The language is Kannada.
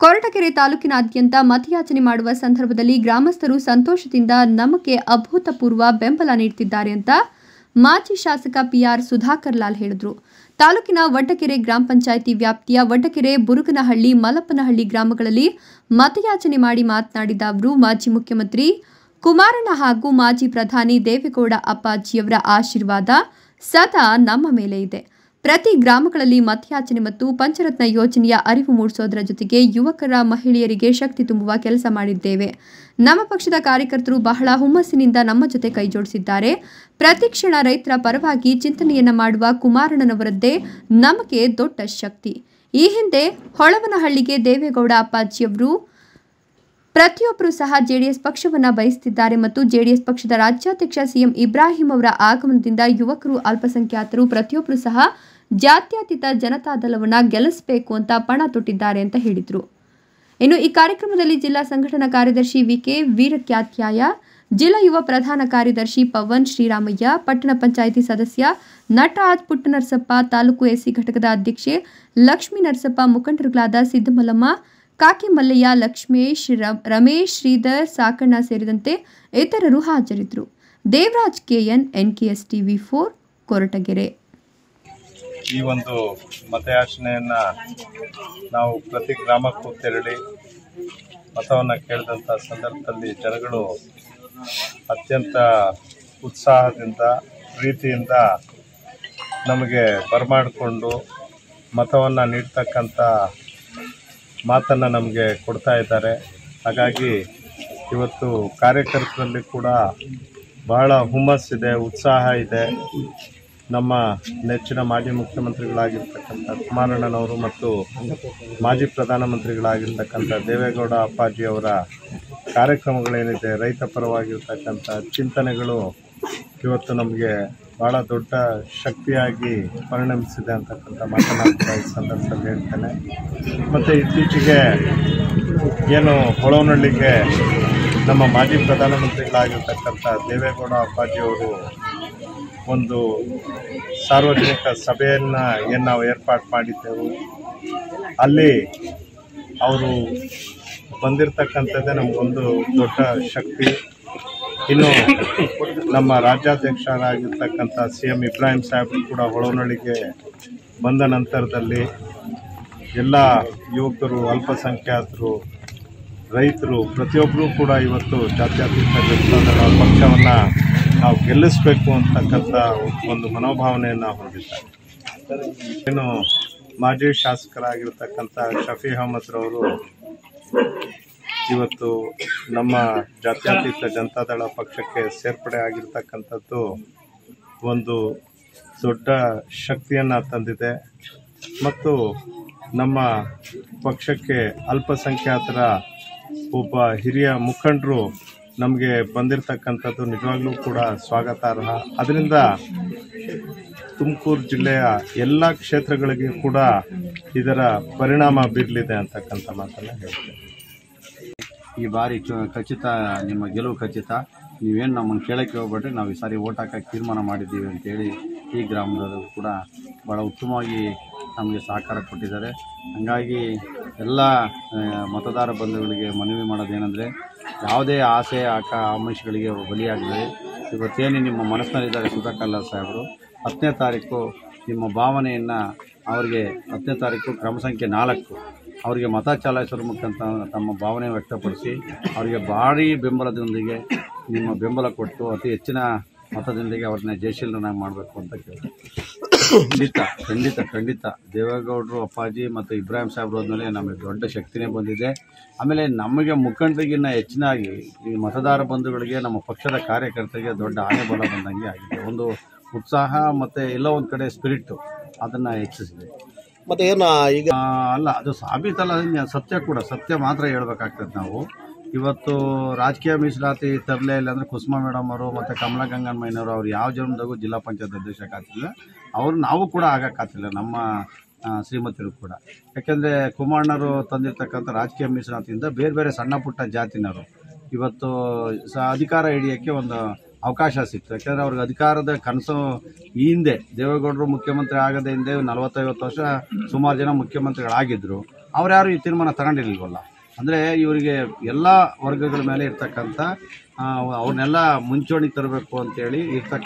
ಕೊರಟಗೆರೆ ತಾಲೂಕಿನಾದ್ಯಂತ ಮತಯಾಚನೆ ಮಾಡುವ ಸಂದರ್ಭದಲ್ಲಿ ಗ್ರಾಮಸ್ಥರು ಸಂತೋಷದಿಂದ ನಮಗೆ ಅಭೂತಪೂರ್ವ ಬೆಂಬಲ ನೀಡುತ್ತಿದ್ದಾರೆ ಅಂತ ಮಾಜಿ ಶಾಸಕ ಪಿಆರ್ ಸುಧಾಕರ್ ಲಾಲ್ ಹೇಳಿದರು ತಾಲೂಕಿನ ವಡ್ಡಕೆರೆ ಗ್ರಾಮ ಪಂಚಾಯಿತಿ ವ್ಯಾಪ್ತಿಯ ವಡ್ಡಕೆರೆ ಬುರುಗನಹಳ್ಳಿ ಮಲಪ್ಪನಹಳ್ಳಿ ಗ್ರಾಮಗಳಲ್ಲಿ ಮತಯಾಚನೆ ಮಾಡಿ ಮಾತನಾಡಿದ ಅವರು ಮಾಜಿ ಮುಖ್ಯಮಂತ್ರಿ ಕುಮಾರಣ್ಣ ಹಾಗೂ ಮಾಜಿ ಪ್ರಧಾನಿ ದೇವೇಗೌಡ ಅಪ್ಪಾಜಿಯವರ ಆಶೀರ್ವಾದ ಸದಾ ನಮ್ಮ ಮೇಲೆ ಇದೆ ಪ್ರತಿ ಗ್ರಾಮಗಳಲ್ಲಿ ಮತಯಾಚನೆ ಮತ್ತು ಪಂಚರತ್ನ ಯೋಜನೆಯ ಅರಿವು ಮೂಡಿಸೋದರ ಜೊತೆಗೆ ಯುವಕರ ಮಹಿಳೆಯರಿಗೆ ಶಕ್ತಿ ತುಂಬುವ ಕೆಲಸ ಮಾಡಿದ್ದೇವೆ ನಮ್ಮ ಪಕ್ಷದ ಕಾರ್ಯಕರ್ತರು ಬಹಳ ಹುಮ್ಮಸ್ಸಿನಿಂದ ನಮ್ಮ ಜೊತೆ ಕೈಜೋಡಿಸಿದ್ದಾರೆ ಪ್ರತಿ ಕ್ಷಣ ರೈತರ ಪರವಾಗಿ ಚಿಂತನೆಯನ್ನ ಮಾಡುವ ಕುಮಾರಣ್ಣನವರದ್ದೇ ನಮಗೆ ದೊಡ್ಡ ಶಕ್ತಿ ಈ ಹಿಂದೆ ಹೊಳವನಹಳ್ಳಿಗೆ ದೇವೇಗೌಡ ಅಪ್ಪಾಜಿಯವರು ಪ್ರತಿಯೊಬ್ಬರು ಸಹ ಜೆಡಿಎಸ್ ಪಕ್ಷವನ್ನ ಬಯಸುತ್ತಿದ್ದಾರೆ ಮತ್ತು ಜೆಡಿಎಸ್ ಪಕ್ಷದ ರಾಜ್ಯಾಧ್ಯಕ್ಷ ಸಿಎಂ ಇಬ್ರಾಹಿಂ ಅವರ ಆಗಮನದಿಂದ ಯುವಕರು ಅಲ್ಪಸಂಖ್ಯಾತರು ಪ್ರತಿಯೊಬ್ಬರು ಸಹ ಜಾತ್ಯತೀತ ಜನತಾದಳವನ್ನ ಗೆಲ್ಲಿಸಬೇಕು ಅಂತ ಪಣ ತೊಟ್ಟಿದ್ದಾರೆ ಅಂತ ಹೇಳಿದರು ಇನ್ನು ಈ ಕಾರ್ಯಕ್ರಮದಲ್ಲಿ ಜಿಲ್ಲಾ ಸಂಘಟನಾ ಕಾರ್ಯದರ್ಶಿ ವಿಕೆ ವೀರಕ್ಯಾತ್ಯಾಯ ಜಿಲ್ಲಾ ಯುವ ಪ್ರಧಾನ ಕಾರ್ಯದರ್ಶಿ ಪವನ್ ಶ್ರೀರಾಮಯ್ಯ ಪಟ್ಟಣ ಪಂಚಾಯಿತಿ ಸದಸ್ಯ ನಟರಾಜ್ ಪುಟ್ಟನರಸಪ್ಪ ತಾಲೂಕು ಎಸ್ಸಿ ಘಟಕದ ಅಧ್ಯಕ್ಷೆ ಲಕ್ಷ್ಮೀ ನರಸಪ್ಪ ಮುಖಂಡರುಗಳಾದ ಸಿದ್ದಮಲ್ಲಮ್ಮ ಕಾಕಿ ಮಲ್ಲಯ್ಯ ಲಕ್ಷ್ಮೇಶ್ ರ- ರಮೇಶ್ ಶ್ರೀಧರ್ ಸಾಕಣ್ಣ ಸೇರಿದಂತೆ ಇತರರು ಹಾಜರಿದ್ದರು Devaraj KN NKS TV four Koratagere ಈ ಒಂದು ಮತಯಾಚನೆಯನ್ನ ನಾವು ಪ್ರತಿ ಗ್ರಾಮಕ್ಕೂ ತೆರಳಿ ಮತವನ್ನು ಕೇಳಿದಂಥ ಸಂದರ್ಭದಲ್ಲಿ ಜನಗಳು ಅತ್ಯಂತ ಉತ್ಸಾಹದಿಂದ ಪ್ರೀತಿಯಿಂದ ನಮಗೆ ಬರಮಾಡಿಕೊಂಡು ಮತವನ್ನು ನೀಡ್ತಕ್ಕಂಥ ಮಾತನ್ನು ನಮಗೆ ಕೊಡ್ತಾ ಇದ್ದಾರೆ ಹಾಗಾಗಿ ಇವತ್ತು ಕಾರ್ಯಕರ್ತರಲ್ಲಿ ಕೂಡ ಬಹಳ ಹುಮ್ಮಸ್ಸಿದೆ ಉತ್ಸಾಹ ಇದೆ ನಮ್ಮ ನೆಚ್ಚಿನ ಮಾಜಿ ಮುಖ್ಯಮಂತ್ರಿಗಳಾಗಿರ್ತಕ್ಕಂಥ ಕುಮಾರಣ್ಣನವರು ಮತ್ತು ಮಾಜಿ ಪ್ರಧಾನಮಂತ್ರಿಗಳಾಗಿರ್ತಕ್ಕಂಥ ದೇವೇಗೌಡ ಅಪ್ಪಾಜಿ ಅವರ ಕಾರ್ಯಕ್ರಮಗಳೇನಿದೆ ರೈತ ಪರವಾಗಿರ್ತಕ್ಕಂಥ ಚಿಂತನೆಗಳು ಇವತ್ತು ನಮಗೆ ಭಾಳ ದೊಡ್ಡ ಶಕ್ತಿಯಾಗಿ ಪರಿಣಮಿಸಿದೆ ಅಂತಕ್ಕಂಥ ಮಾತನಾಡ್ತಾ ಈ ಸಂದರ್ಭದಲ್ಲಿ ಹೇಳ್ತೇನೆ ಮತ್ತು ಇತ್ತೀಚೆಗೆ ಏನು ಹೊಳವನಹಳ್ಳಿಗೆ ನಮ್ಮ ಮಾಜಿ ಪ್ರಧಾನಮಂತ್ರಿಗಳಾಗಿರ್ತಕ್ಕಂಥ ದೇವೇಗೌಡ ಅಪ್ಪಾಜಿಯವರು ಒಂದು ಸಾರ್ವಜನಿಕ ಸಭೆಯನ್ನು ಏನು ನಾವು ಏರ್ಪಾಡು ಮಾಡಿದ್ದೆವು ಅಲ್ಲಿ ಅವರು ಬಂದಿರತಕ್ಕಂಥದ್ದೇ ನಮಗೊಂದು ದೊಡ್ಡ ಶಕ್ತಿ ಇನ್ನು ನಮ್ಮ ರಾಜ್ಯಾಧ್ಯಕ್ಷರಾಗಿರ್ತಕ್ಕಂಥ ಸಿ ಎಂ ಇಬ್ರಾಹಿಂ ಸಾಹೇಬರು ಕೂಡ ಹೊಳವನಹಳ್ಳಿಗೆ ಬಂದ ನಂತರದಲ್ಲಿ ಎಲ್ಲ ಯುವಕರು ಅಲ್ಪಸಂಖ್ಯಾತರು ರೈತರು ಪ್ರತಿಯೊಬ್ಬರೂ ಕೂಡ ಇವತ್ತು ಜಾತ್ಯತೀತ ಜನತಾದಳ ಪಕ್ಷವನ್ನು ನಾವು ಗೆಲ್ಲಿಸಬೇಕು ಅಂತಕ್ಕಂಥ ಒಂದು ಮನೋಭಾವನೆಯನ್ನು ಹೊಂದಿದ್ದಾರೆ ಏನು ಮಾಜಿ ಶಾಸಕರಾಗಿರ್ತಕ್ಕಂಥ ಶಫಿ ಅಹಮದ್ರವರು ಇವತ್ತು ನಮ್ಮ ಜಾತ್ಯತೀತ ಜನತಾದಳ ಪಕ್ಷಕ್ಕೆ ಸೇರ್ಪಡೆ ಆಗಿರ್ತಕ್ಕಂಥದ್ದು ಒಂದು ದೊಡ್ಡ ಶಕ್ತಿಯನ್ನು ತಂದಿದೆ ಮತ್ತು ನಮ್ಮ ಪಕ್ಷಕ್ಕೆ ಅಲ್ಪಸಂಖ್ಯಾತರ ಒಬ್ಬ ಹಿರಿಯ ಮುಖಂಡರು ನಮಗೆ ಬಂದಿರತಕ್ಕಂಥದ್ದು ನಿಜವಾಗ್ಲೂ ಕೂಡ ಸ್ವಾಗತಾರ್ಹ ಅದರಿಂದ ತುಮಕೂರು ಜಿಲ್ಲೆಯ ಎಲ್ಲ ಕ್ಷೇತ್ರಗಳಿಗೆ ಕೂಡ ಇದರ ಪರಿಣಾಮ ಬೀರಲಿದೆ ಅಂತಕ್ಕಂಥ ಮಾತನ್ನು ಹೇಳ್ತೇನೆ ಈ ಬಾರಿ ಚು- ಖಚಿತ ನಿಮ್ಮ ಗೆಲುವು ಖಚಿತ ನೀವೇನು ನಮ್ಮನ್ನು ಕೇಳಕ್ಕೆ ಹೋಗ್ಬೇಡ್ರಿ ನಾವು ಈ ಸಾರಿ ಓಟ್ ಹಾಕಕ್ಕೆ ತೀರ್ಮಾನ ಮಾಡಿದ್ದೀವಿ ಅಂತೇಳಿ ಈ ಗ್ರಾಮದವರು ಕೂಡ ಭಾಳ ಉತ್ತಮವಾಗಿ ನಮಗೆ ಸಹಕಾರ ಕೊಟ್ಟಿದ್ದಾರೆ ಹಾಗಾಗಿ ಎಲ್ಲ ಆ, ಮತದಾರ ಬಂಧುಗಳಿಗೆ ಮನವಿ ಮಾಡೋದೇನೆಂದರೆ ಯಾವುದೇ ಆಸೆ ಆಕ ಆಮಿಷಗಳಿಗೆ ಬಲಿಯಾಗದೆ ಇವತ್ತೇನು ನಿಮ್ಮ ಮನಸ್ಸಿನಲ್ಲಿದ್ದಾರೆ ಸುಧಾಕಲ್ಲ ಸಾಹೇಬರು ಹತ್ತನೇ ತಾರೀಕು ನಿಮ್ಮ ಭಾವನೆಯನ್ನು ಅವರಿಗೆ ಹತ್ತನೇ ತಾರೀಕು ಕ್ರಮ ಸಂಖ್ಯೆ ನಾಲ್ಕು ಅವರಿಗೆ ಮತ ಚಲಾಯಿಸೋದ್ರ ಮುಖಾಂತರ ತಮ್ಮ ಭಾವನೆ ವ್ಯಕ್ತಪಡಿಸಿ ಅವರಿಗೆ ಭಾರೀ ಬೆಂಬಲದೊಂದಿಗೆ ನಿಮ್ಮ ಬೆಂಬಲ ಕೊಟ್ಟು ಅತಿ ಹೆಚ್ಚಿನ ಮತದೊಂದಿಗೆ ಅವ್ರನ್ನ ಜಯಶೀಲನಾಗಿ ಮಾಡಬೇಕು ಅಂತ ಕೇಳಿ ಖಂಡಿತ ಖಂಡಿತ ಖಂಡಿತ ದೇವೇಗೌಡರು ಅಪ್ಪಾಜಿ ಮತ್ತು ಇಬ್ರಾಹಿಂ ಸಾಹೇಬ್ರು ಹೋದ್ಮೇಲೆ ನಮಗೆ ದೊಡ್ಡ ಶಕ್ತಿನೇ ಬಂದಿದೆ ಆಮೇಲೆ ನಮಗೆ ಮುಖಂಡರಿಗಿನ್ನ ಹೆಚ್ಚಿನಾಗಿ ಈ ಮತದಾರ ಬಂಧುಗಳಿಗೆ ನಮ್ಮ ಪಕ್ಷದ ಕಾರ್ಯಕರ್ತರಿಗೆ ದೊಡ್ಡ ಆನೆ ಬಲ ಬಂದಂಗೆ ಆಗಿದೆ ಒಂದು ಉತ್ಸಾಹ ಮತ್ತು ಎಲ್ಲೋ ಒಂದು ಕಡೆ ಸ್ಪಿರಿಟ್ಟು ಅದನ್ನು ಹೆಚ್ಚಿಸಿದೆ ಮತ್ತೆ ಏನು ಈಗ ಆ, ಅಲ್ಲ ಅದು ಸಾಬೀತಲ್ಲ ಅದು ಸತ್ಯ ಕೂಡ ಸತ್ಯ ಮಾತ್ರ ಹೇಳ್ಬೇಕಾಗ್ತದೆ ನಾವು ಇವತ್ತು ರಾಜಕೀಯ ಮೀಸಲಾತಿ ತರಲೇ ಇಲ್ಲ ಅಂದರೆ ಕುಸುಮಾ ಮೇಡಮ್ ಅವರು ಮತ್ತು ಕಮಲಾ ಗಂಗಮ್ಮಯ್ಯನವರು ಅವ್ರು ಯಾವ ಜನ್ಮದಾಗೂ ಜಿಲ್ಲಾ ಪಂಚಾಯತ್ ಅಧ್ಯಕ್ಷ ಕಾತಿಲ್ಲ ಅವರು ನಾವು ಕೂಡ ಆಗಕ್ಕಾತಿಲ್ಲ ನಮ್ಮ ಆ, ಶ್ರೀಮತಿಯರು ಕೂಡ ಯಾಕೆಂದರೆ ಕುಮಾರಣ್ಣರು ತಂದಿರ್ತಕ್ಕಂಥ ರಾಜಕೀಯ ಮೀಸಲಾತಿಯಿಂದ ಬೇರೆ ಬೇರೆ ಸಣ್ಣ ಪುಟ್ಟ ಜಾತಿನವರು ಇವತ್ತು ಸ ಅಧಿಕಾರ ಹಿಡಿಯೋಕ್ಕೆ ಒಂದು ಅವಕಾಶ ಸಿಕ್ತು ಯಾಕಂದರೆ ಅವ್ರಿಗೆ ಅಧಿಕಾರದ ಕನಸು ಈ ಹಿಂದೆ ದೇವೇಗೌಡರು ಮುಖ್ಯಮಂತ್ರಿ ಆಗದ ಹಿಂದೆ ನಲವತ್ತೈವತ್ತು ವರ್ಷ ಸುಮಾರು ಜನ ಮುಖ್ಯಮಂತ್ರಿಗಳಾಗಿದ್ದರು ಅವ್ರು ಯಾರು ಈ ತೀರ್ಮಾನ ತಗೊಂಡಿರ್ಲಿಲ್ವಲ್ಲ ಅಂದರೆ ಇವರಿಗೆ ಎಲ್ಲ ವರ್ಗಗಳ ಮೇಲೆ ಇರ್ತಕ್ಕಂಥ ಆ, ಅವ್ರನ್ನೆಲ್ಲ ಮುಂಚೂಣಿಗೆ ತರಬೇಕು ಅಂತೇಳಿ ಇರ್ತಕ್ಕ